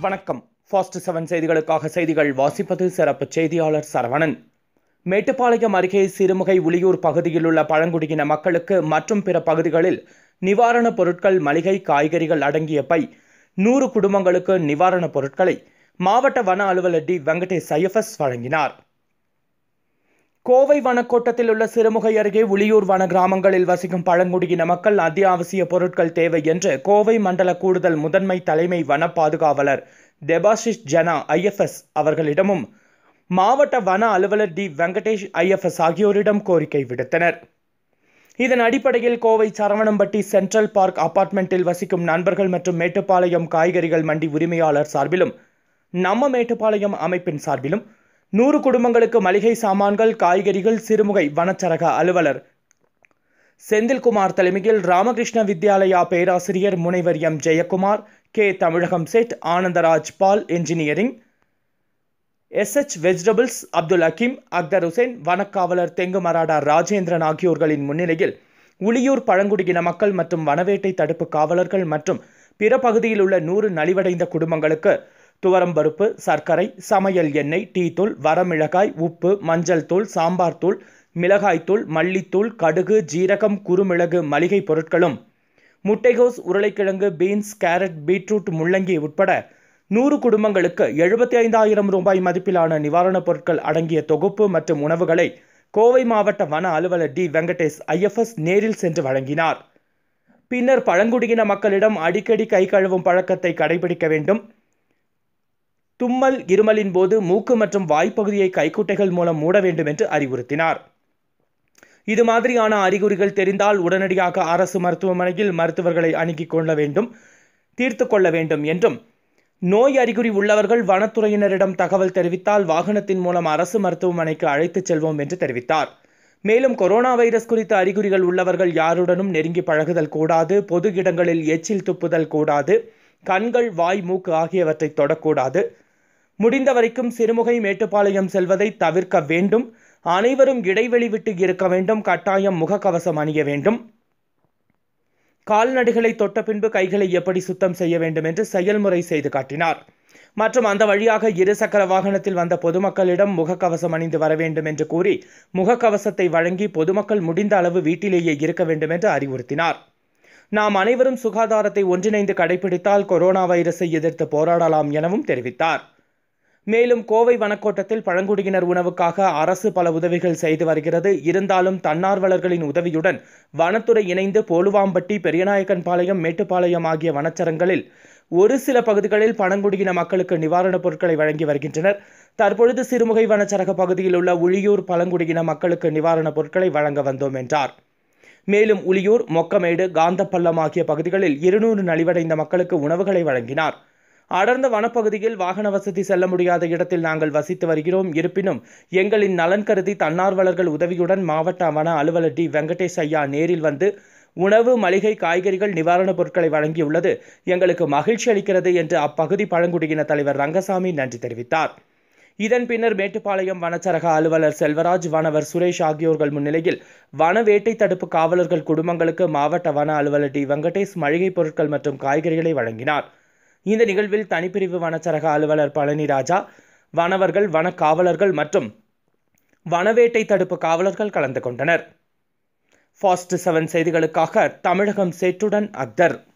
வணக்கம் fast seven செய்திகளுக்காக செய்திகள் வாசிப்பது சிறப்பு செய்தியாளர் சரவணன் மேட்டுப்பாளையம் அருகே சிறுமுகை உளியூர் பகுதியில் உள்ள பழங்குடியின மக்களுக்கு மற்றும் பிற பகுதிகளில் நிவாரணப் பொருட்கள் மளிகை காய்கறிகள் அடங்கிய பை நூறு குடும்பங்களுக்கு நிவாரணப் பொருட்களை மாவட்ட வன அலுவலர் டி வெங்கடேஷ் ஐஎஃப்எஸ் வழங்கினார் கோவை வனக்கோட்டத்தில் உள்ள சிறுமுகை அருகே உளியூர் வன கிராமங்களில் வசிக்கும் பழங்குடியின மக்கள் அத்தியாவசிய பொருட்கள் தேவை என்று கோவை மண்டல கூடுதல் முதன்மை தலைமை வன பாதுகாவலர் டெபாசிஷ் ஜனா ஐஎஃப்எஸ் அவர்களிடமும் மாவட்ட வன அலுவலர் டி வெங்கடேஷ் ஐஎஃப்எஸ் ஆகியோரிடம் கோரிக்கை விடுத்தனர் இதன் அடிப்படையில் கோவை சரவணம்பட்டி சென்ட்ரல் பார்க் அபார்ட்மெண்ட்டில் வசிக்கும் நண்பர்கள் மற்றும் மேட்டுப்பாளையம் காய்கறிகள் மண்டி உரிமையாளர் சார்பிலும் நம்ம மேட்டுப்பாளையம் அமைப்பின் சார்பிலும் நூறு குடும்பங்களுக்கு மளிகை சாமான்கள் காய்கறிகள் சிறுமுகை வனச்சரக அலுவலர் செந்தில்குமார் தலைமையில் ராமகிருஷ்ண வித்யாலயா பேராசிரியர் முனைவர் எம் ஜெயக்குமார் கே தமிழகம் செட் Anandaraj Paul engineering SH vegetables Abdul Hakkim Akhtar Hussain வனக்காவலர் தெங்குமராடா ராஜேந்திரன் ஆகியோர்களின் முன்னிலையில் உளியூர் பழங்குடியின மக்கள் மற்றும் வனவேட்டை தடுப்பு காவலர்கள் மற்றும் பிற பகுதியில் உள்ள நூறு நலிவடைந்த குடும்பங்களுக்கு துவரம் பருப்பு சர்க்கரை சமையல் எண்ணெய் டீ தூள் வரமிளகாய் உப்பு மஞ்சள் தூள் சாம்பார் தூள் மிளகாய்த்தூள் மல்லித்தூள் கடுகு ஜீரகம் குறுமிளகு மளிகை பொருட்களும் முட்டைகோஸ் உருளைக்கிழங்கு பீன்ஸ் கேரட் பீட்ரூட் முள்ளங்கி உட்பட நூறு குடும்பங்களுக்கு எழுபத்தி ஐந்தாயிரம் ரூபாய் மதிப்பிலான நிவாரணப் பொருட்கள் அடங்கிய தொகுப்பு மற்றும் உணவுகளை கோவை மாவட்ட வன அலுவலர் டி வெங்கடேஷ் ஐஎஃப்எஸ் நேரில் சென்று வழங்கினார் பின்னர் பழங்குடியின மக்களிடம் அடிக்கடி கை கழுவும் பழக்கத்தை கடைபிடிக்க வேண்டும் தும்மல் இருமலின் போது மூக்கு மற்றும் வாய்ப்பகுதியை கைக்குட்டைகள் மூலம் மூட வேண்டும் என்று அறிவுறுத்தினார் இது மாதிரியான அறிகுறிகள் தெரிந்தால் உடனடியாக அரசு மருத்துவமனையில் மருத்துவர்களை அணுகிக் கொள்ள வேண்டும் தீர்த்து கொள்ள வேண்டும் என்றும் நோய் அறிகுறி உள்ளவர்கள் வனத்துறையினரிடம் தகவல் தெரிவித்தால் வாகனத்தின் மூலம் அரசு மருத்துவமனைக்கு அழைத்துச் செல்வோம் என்று தெரிவித்தார் மேலும் கொரோனா வைரஸ் குறித்த அறிகுறிகள் உள்ளவர்கள் யாருடனும் நெருங்கி பழகுதல் கூடாது பொது இடங்களில் எச்சில் துப்புதல் கூடாது கண்கள் வாய் மூக்கு ஆகியவற்றை தொடக்கூடாது முடிந்த வரைக்கும் சிறுமுகை மேட்டுப்பாளையம் செல்வதை தவிர்க்க வேண்டும் அனைவரும் இடைவெளி விட்டு இருக்க வேண்டும் கட்டாயம் முகக்கவசம் அணிய வேண்டும் கால்நடைகளை தொட்ட பின்பு கைகளை எப்படி சுத்தம் செய்ய வேண்டும் என்று செயல்முறை செய்து காட்டினார் மற்றும் அந்த வழியாக இருசக்கர வாகனத்தில் வந்த பொதுமக்களிடம் முகக்கவசம் அணிந்து வர வேண்டும் என்று கூறி முகக்கவசத்தை வழங்கி பொதுமக்கள் முடிந்த அளவு வீட்டிலேயே இருக்க வேண்டும் என்று அறிவுறுத்தினார் நாம் அனைவரும் சுகாதாரத்தை ஒன்றிணைந்து கடைபிடித்தால் கொரோனா வைரஸை எதிர்த்து போராடலாம் எனவும் தெரிவித்தார் மேலும் கோவை வனக்கோட்டத்தில் பழங்குடியினர் உணவுக்காக அரசு பல உதவிகள் செய்து வருகிறது இருந்தாலும் தன்னார்வலர்களின் உதவியுடன் வனத்துறை இணைந்து போலுவாம்பட்டி பெரியநாயக்கன்பாளையம் மேட்டுப்பாளையம் ஆகிய வனச்சரங்களில் ஒரு சில பகுதிகளில் பழங்குடியின மக்களுக்கு நிவாரணப் பொருட்களை வழங்கி வருகின்றனர் தற்பொழுது சிறுமுகை வனச்சரக பகுதியில் உள்ள உளியூர் பழங்குடியின மக்களுக்கு நிவாரணப் பொருட்களை வழங்க வந்தோம் என்றார் மேலும் உளியூர் மொக்கமேடு காந்தப்பள்ளம் ஆகிய பகுதிகளில் இருநூறு நலிவடைந்த மக்களுக்கு உணவுகளை வழங்கினார் அடர்ந்த வனப்பகுதியில் வாகன வசதி செல்ல முடியாத இடத்தில் நாங்கள் வசித்து வருகிறோம் இருப்பினும் எங்களின் நலன் கருதி தன்னார்வலர்கள் உதவியுடன் மாவட்ட வன அலுவலர் டி வெங்கடேஷ் ஐயா நேரில் வந்து உணவு மளிகை காய்கறிகள் நிவாரணப் பொருட்களை வழங்கியுள்ளது எங்களுக்கு மகிழ்ச்சி அளிக்கிறது என்று அப்பகுதி பழங்குடியின தலைவர் ரங்கசாமி நன்றி தெரிவித்தார் இதன் பின்னர் மேட்டுப்பாளையம் வனச்சரக அலுவலர் செல்வராஜ் வனவர் சுரேஷ் ஆகியோர்கள் முன்னிலையில் வன வேட்டை தடுப்பு காவலர்கள் குடும்பங்களுக்கு மாவட்ட வன அலுவலர் டி வெங்கடேஷ் மளிகை பொருட்கள் மற்றும் காய்கறிகளை வழங்கினார் இந்த நிகழ்வில் தனிப்பிரிவு வனச்சரக அலுவலர் பழனி ராஜா வனவர்கள் வன காவலர்கள் மற்றும் வனவேட்டை தடுப்பு காவலர்கள் கலந்து கொண்டனர் ஃபாஸ்ட் செவன் செய்திகளுக்காக தமிழகம் சேற்றுடன் அக்தர்